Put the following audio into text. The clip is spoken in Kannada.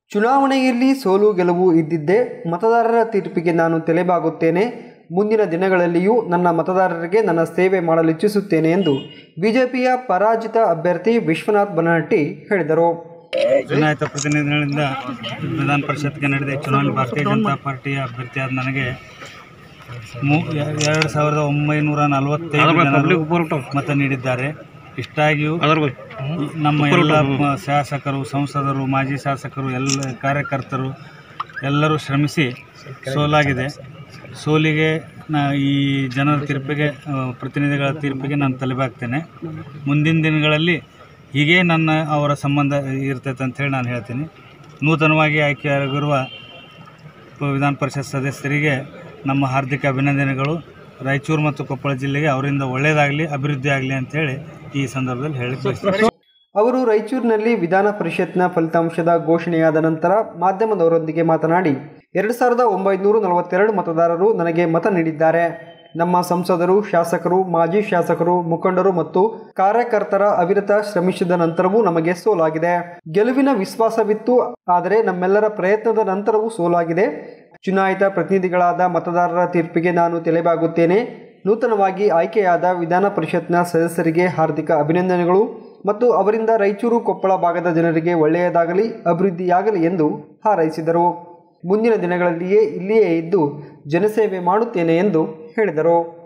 ಚುನಾವಣೆಯಲ್ಲಿ ಸೋಲು ಗೆಲುವು ಇದ್ದಿದ್ದೇ ಮತದಾರರ ತೀರ್ಪಿಗೆ ನಾನು ತಲೆಬಾಗುತ್ತೇನೆ ಮುಂದಿನ ದಿನಗಳಲ್ಲಿಯೂ ನನ್ನ ಮತದಾರರಿಗೆ ನನ್ನ ಸೇವೆ ಮಾಡಲು ಇಚ್ಛಿಸುತ್ತೇನೆ ಎಂದು ಬಿಜೆಪಿಯ ಪರಾಜಿತ ಅಭ್ಯರ್ಥಿ ವಿಶ್ವನಾಥ್ ಬನಹಟ್ಟಿ ಹೇಳಿದರು ಚುನಾಯಿತ ಪ್ರತಿನಿಧಿಗಳಿಂದ ವಿಧಾನ ಪರಿಷತ್ಗೆ ನಡೆದ ಚುನಾವಣೆ ಭಾರತೀಯ ಜನತಾ ಪಾರ್ಟಿಯ ಅಭ್ಯರ್ಥಿಯಾದ ನನಗೆ ಮೂ- ಎ- ಎರಡು ಸಾವಿರದ ಒಂಬೈನೂರ ನಲವತ್ತೈದು ಜನರು ಮತ ನೀಡಿದ್ದಾರೆ ಇಷ್ಟಾಗಿಯೂ ಈ ನಮ್ಮ ಎಲ್ಲ ಮ- ಶಾಸಕರು ಸಂಸದರು ಮಾಜಿ ಶಾಸಕರು ಎಲ್ಲ ಕಾರ್ಯಕರ್ತರು ಎಲ್ಲರೂ ಶ್ರಮಿಸಿ ಸೋಲಾಗಿದೆ ಸೋಲಿಗೆ ನಾ ಈ ಜನರ ತೀರ್ಪಿಗೆ ಆ, ಪ್ರತಿನಿಧಿಗಳ ತೀರ್ಪಿಗೆ ನಾನು ತಲೆಬಾಗ್ತೇನೆ ಮುಂದಿನ ದಿನಗಳಲ್ಲಿ ಹೀಗೆ ನನ್ನ ಅವರ ಸಂಬಂಧ ಇರ್ತೈತೆ ಅಂತೇಳಿ ನಾನು ಹೇಳ್ತೀನಿ ನೂತನವಾಗಿ ಆಯ್ಕೆಯಾಗಿರುವ ವಿಧಾನ ಪರಿಷತ್ ಸದಸ್ಯರಿಗೆ ನಮ್ಮ ಹಾರ್ದಿಕ ಅಭಿನಂದನೆಗಳು ರಾಯಚೂರು ಮತ್ತು ಕೊಪ್ಪಳ ಜಿಲ್ಲೆಗೆ ಅವರಿಂದ ಒಳ್ಳೆಯದಾಗಲಿ ಅಭಿವೃದ್ಧಿ ಆಗಲಿ ಅಂತೇಳಿ ಈ ಸಂದರ್ಭದಲ್ಲಿ ಹೇಳಿ ಬಯಸ್ತೀನಿ ಅವರು ರಾಯಚೂರಿನಲ್ಲಿ ವಿಧಾನ ಪರಿಷತ್ನ ಫಲಿತಾಂಶದ ಘೋಷಣೆಯಾದ ನಂತರ ಮಾಧ್ಯಮದವರೊಂದಿಗೆ ಮಾತನಾಡಿ ಎರಡು ಸಾವಿರದ ಒಂಬೈನೂರ ನಲವತ್ತೆರಡು ಮತದಾರರು ನನಗೆ ಮತ ನೀಡಿದ್ದಾರೆ ನಮ್ಮ ಸಂಸದರು ಶಾಸಕರು ಮಾಜಿ ಶಾಸಕರು ಮುಖಂಡರು ಮತ್ತು ಕಾರ್ಯಕರ್ತರ ಅವಿರತ ಶ್ರಮಿಸಿದ ನಂತರವೂ ನಮಗೆ ಸೋಲಾಗಿದೆ ಗೆಲುವಿನ ವಿಶ್ವಾಸವಿತ್ತು ಆದರೆ ನಮ್ಮೆಲ್ಲರ ಪ್ರಯತ್ನದ ನಂತರವೂ ಸೋಲಾಗಿದೆ ಚುನಾಯಿತ ಪ್ರತಿನಿಧಿಗಳಾದ ಮತದಾರರ ತೀರ್ಪಿಗೆ ನಾನು ತಲೆಬಾಗುತ್ತೇನೆ ನೂತನವಾಗಿ ಆಯ್ಕೆಯಾದ ವಿಧಾನ ಪರಿಷತ್ನ ಸದಸ್ಯರಿಗೆ ಹಾರ್ದಿಕ ಅಭಿನಂದನೆಗಳು ಮತ್ತು ಅವರಿಂದ ರಾಯಚೂರು ಕೊಪ್ಪಳ ಭಾಗದ ಜನರಿಗೆ ಒಳ್ಳೆಯದಾಗಲಿ ಅಭಿವೃದ್ಧಿಯಾಗಲಿ ಎಂದು ಹಾರೈಸಿದರು ಮುಂದಿನ ದಿನಗಳಲ್ಲಿಯೇ ಇಲ್ಲಿಯೇ ಇದ್ದು ಜನಸೇವೆ ಮಾಡುತ್ತೇನೆ ಎಂದು ಹೇಳಿದರು